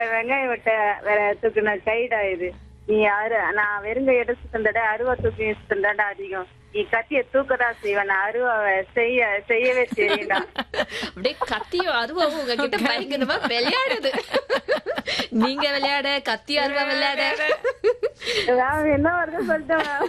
வெங்காயம் வெட்ட வேற தூக்குன கைடா இது நீ அரு நான் வெறுங்கையோட சுத்தந்தட அருவா தூக்கி சுத்தந்தாடா அதிகம் நீ கத்திய தூக்கதான் செய்வேன் நான் அருவாவை செய்ய செய்யவே தெரியும்டா அப்படியே கத்தியும் அருவாவும் உங்ககிட்ட பயங்கரமா விளையாடுது நீங்க விளையாட கத்தி அருவா விளையாட மேம் என்ன வருது சொல்லிட்டேன்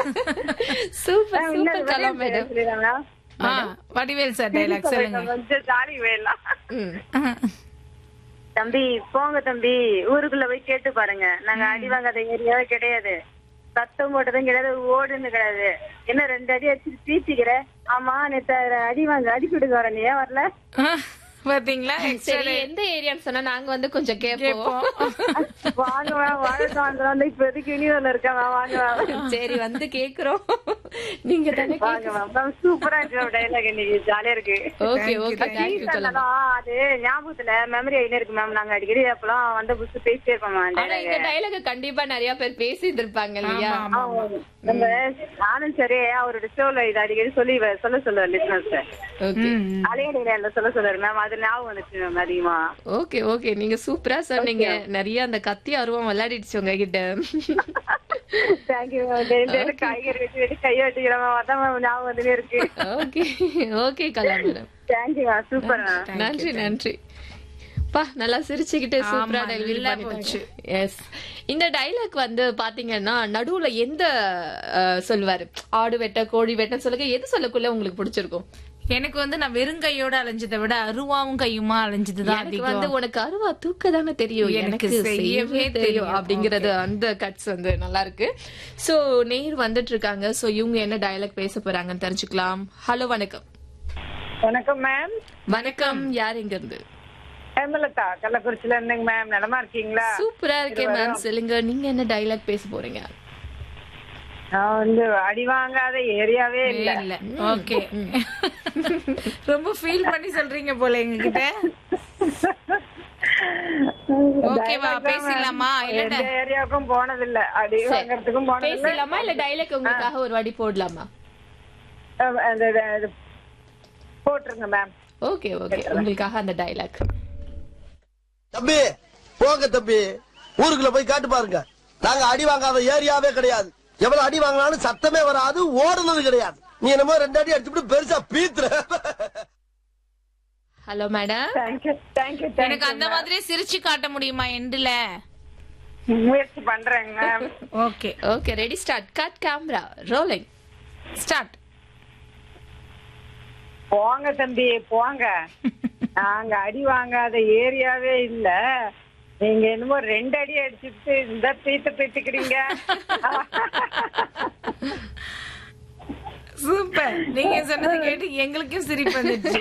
super ma'am super Kala madam madam ஆ, வடிவேல் சார் டைலாக் சொல்லுங்க கொஞ்சம் ஜாலி வேலாம் ம். தம்பி போங்க தம்பி ஊருக்குள்ள போய் கேட்டு பாருங்க நாங்க அடி வாங்காத ஏரியாவே கிடையாது சத்தம் போட்டதும் கிடையாது ஓடுன்னு கிடையாது என்ன ரெண்டு அடி அடிச்சு தீச்சிக்கிற ஆமா நேத்து அடி வாங்க அடி கொடுக்க வர நீ ஏன் வரல பாத்தீங்களா சரி எந்த ஏரியான்னு சொன்னா நாங்க வந்து கொஞ்சம் கேட்போம் கேட்போம் வாங்க மேம் வாங்க வாங்க வந்து இப்போதைக்கு யூனிவர்ல இருக்கேன் மேம் வாங்க மேம் சரி வந்து கேக்குறோம் நீங்க தானே வாங்க மேம் மேம் சூப்பரா இருக்கு டைலாக் இன்னைக்கு ஜாலியா இருக்கு ஓகே ஓகே தேங்க்யூ கலா இருந்தாலும் அது ஞாபகத்துல மெமரி ஆயினே இருக்கு மேம் நாங்க அடிக்கடி அப்பெல்லாம் வந்த புதுசு பேசிட்டே இருப்போம் மேம் ஆனா இந்த டைலாக் கண்டிப்பா நிறைய பேர் பேசி இருந்திருப்பாங்க இல்லையா ஆமா, ஆமா. நம்ம நானும் சரி அவரோட ஷோல இது அடிக்கடி சொல்லி வ- சொல்ல சொல்லுவார் லிஸ்னர்ஸ் ஓகே ம், ம். அலையடியில சொல்ல சொல்லுவாரு மேம் அது ஞாபகம் வந்துச்சு மேம் அதிகமா ஓகே ஓகே நீங்க சூப்பரா சொன்னீங்க நிறைய அந்த கத்தி அருவம் விளையாடிடுச்சு உங்ககிட்ட தேங்க்யூ மேம் காய்கறி வச்சு வச்சு கையை வச்சுக்கிறேன் மேம் அதான் மேம் ஞாபகம் வந்துட்டே இருக்கு okay okay Kala madam thank you ma'am super ma'am நன்றி நன்றி பா நல்லா சிரிச்சுக்கிட்டு சூப்பரா ஆமா, டெலிவரி நல்லா பண்ணிட்டாங்க எஸ் இந்த டைலாக் வந்து பாத்தீங்கன்னா நடுவுல எந்த அஹ், சொல்லுவாரு ஆடு வெட்ட கோழி வெட்ட சொல்லுங்க எது சொல்லக்குள்ள உங்களுக்கு பிடிச்சிருக்கும் எனக்கு வந்து நான் வெறுங்கையோட அலைஞ்சதை விட அருவாவும் கையுமா அலைஞ்சதுதான் எனக்கு அதிகம் வந்து உனக்கு அருவா தூக்க தானே தெரியும் எனக்கு எனக்கு செய்யவே செய்யவே தெரியும் தெரியும். அப்படிங்கறது அந்த கட்ஸ் வந்து நல்லா இருக்கு சோ நேர் வந்துட்டு இருக்காங்க சோ இவங்க என்ன டயலாக் பேச போறாங்கன்னு தெரிஞ்சுக்கலாம் ஹலோ வணக்கம் வணக்கம் மேம் வணக்கம் யார் இங்க இருந்து ஹேமலதா கள்ளக்குறிச்சில இருந்துங்க மேம் நலமா இருக்கீங்களா சூப்பரா இருக்கேன் மேம் சொல்லுங்க நீங்க என்ன டயலாக் பேச போறீங்க நான் வந்து அடி வாங்காத ஏரியாவே இல்ல இல்ல ஓகே ரொம்ப ஃபீல் பண்ணி சொல்றீங்க போல எங்ககிட்ட ஓகேவா பேசிடலாமா இல்ல எந்த ஏரியாவுக்கும் போனதில்ல அடி வாங்கறதுக்கும் போனதில்ல பேசலாமா இல்ல டைலாக் உங்களுக்காக ஒரு வாட்டி போடலாமா அஹ் அந்த இது போட்டுருங்க மேம் ஓகே ஓகே உங்களுக்காக அந்த டைலாக் தம்பி போங்க தம்பி ஊருக்குள்ள போய் காட்டு பாருங்க நாங்க அடி வாங்காத ஏரியாவே கிடையாது எவ்வளவு அடி வாங்கினாலும் சத்தமே வராது ஓடுனது கிடையாது நீ என்னமோ ரெண்டு அடி அடிச்சுட்டு பெருசா பீத்துற ஹலோ மேடம் தேங்க்யூ தேங்க்யூ எனக்கு அந்த மாதிரி சிரிச்சு காட்ட முடியுமா எண்டுல முயற்சி பண்றேங்க ma'am okay okay ready start cut camera rolling start போங்க தம்பி போங்க நாங்க அடி வாங்காத ஏரியாவே இல்ல நீங்க என்னமோ ரெண்டு அடி அடிச்சுட்டு இந்த பீத்த பீத்துக்கிறீங்க சூப்பர் நீங்க சொன்னது கேட்டு எங்களுக்கும் சிரிப்பு வந்துச்சு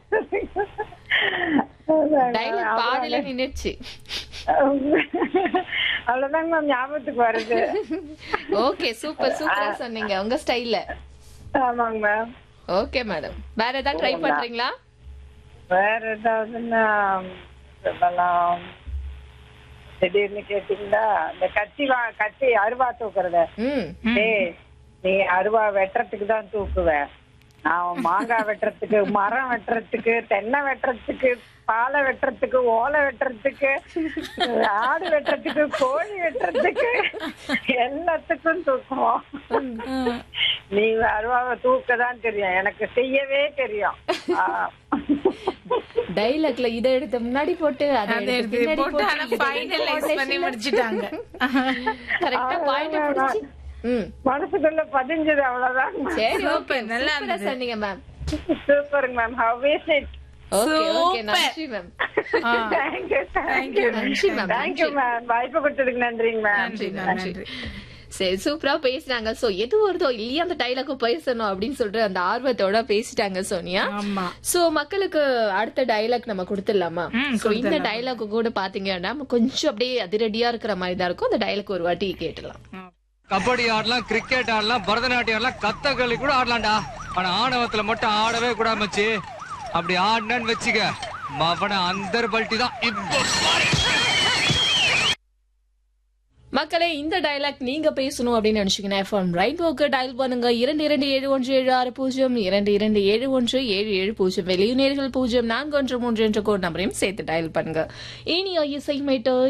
டைலாக் பாதியில நின்னுச்சு அவ்வளவுதாங்க மேம் ஞாபகத்துக்கு வருது ஓகே சூப்பர் சூப்பரா சொன்னீங்க உங்க ஸ்டைல்ல ஆமாங்க மேம் ஓகே மேடம் வேற ஏதாவது ட்ரை பண்றீங்களா வேற ஏதாவதுன்னா சொல்லலாம் திடீர்னு கேட்டீங்களா இந்த கத்தி வா கத்தி அருவா தூக்குறத ம் டேய் நீ அருவா வெட்டுறதுக்கு தான் தூக்குவ நான் மாங்காய் வெட்டுறதுக்கு மரம் வெட்டுறதுக்கு தென்னை வெட்டுறதுக்கு பாலை வெட்டுறதுக்கு ஓலை வெட்டுறதுக்கு ஆடு வெட்டுறதுக்கு கோழி வெட்டுறதுக்கு எல்லாத்துக்கும் தூக்குவோம் நீ அருவாவை தூக்க தான் தெரியும் எனக்கு செய்யவே தெரியும் ஆ. டைலாக்ல இத எடுத்த முன்னாடி போட்டு அதை அதை எடுத்து எடுத்து பின்னாடி போட்டு ஆனா போட்டு ஃபைனலைஸ் பண்ணி முடிச்சிட்டாங்க கரெக்டா பாயிண்ட் பிடிச்சி ம் மனசுக்குள்ள பதிஞ்சது அவ்வளவுதான் சரி ஓகே Super, நல்லா நல்லா இருந்தது. சொன்னீங்க மேம் சூப்பருங்க ma'am how is it okay okay Super. நன்றி மேம் தேங்க்யூ தேங்க்யூ நன்றி மேம் தேங்க்யூ மேம் வாய்ப்பு கொடுத்ததுக்கு நன்றிங்க மேம் நன்றி நன்றி நன்றி சரி சூப்பரா பேசுனாங்க சோ எது வருதோ இல்லையா அந்த டைலாக்கும் பேசணும் அப்படின்னு சொல்லிட்டு அந்த ஆர்வத்தோட பேசிட்டாங்க சோனியா ஆமா சோ மக்களுக்கு அடுத்த டைலாக் நம்ம கொடுத்துடலாமா ம், சோ இந்த டைலாக் கூட பாத்தீங்கன்னா கொஞ்சம் அப்படியே அதிரடியா இருக்கிற மாதிரி தான் இருக்கும் அந்த டைலாக் ஒரு வாட்டி கேட்டலாம் கபடி ஆடலாம் கிரிக்கெட் ஆடலாம் பரதநாட்டியம் ஆடலாம் கத்தகளி கூட ஆடலாம்டா ஆனா ஆணவத்துல மட்டும் ஆடவே கூடாது மச்சி அப்படி ஆடினு வச்சுக்க மவன அந்தர் பல்ட்டி தான் இப்போ பாரு. மக்களே இந்த டயலாக் நீங்க பேசணும் அப்படின்னு நினைச்சீங்கன்னா எஃப்எம் ரைட்வோக்கு டயல் பண்ணுங்க இரண்டு இரண்டு ஏழு ஒன்று ஏழு ஆறு பூஜ்ஜியம் இரண்டு இரண்டு ஏழு ஒன்று ஏழு ஏழு பூஜ்ஜியம் வெளியுநேர்கள் பூஜ்ஜியம் நான்கு ஒன்று மூன்று என்ற கோட் நம்பரையும் சேர்த்து டயல் பண்ணுங்க இனி இசை மேட்டர்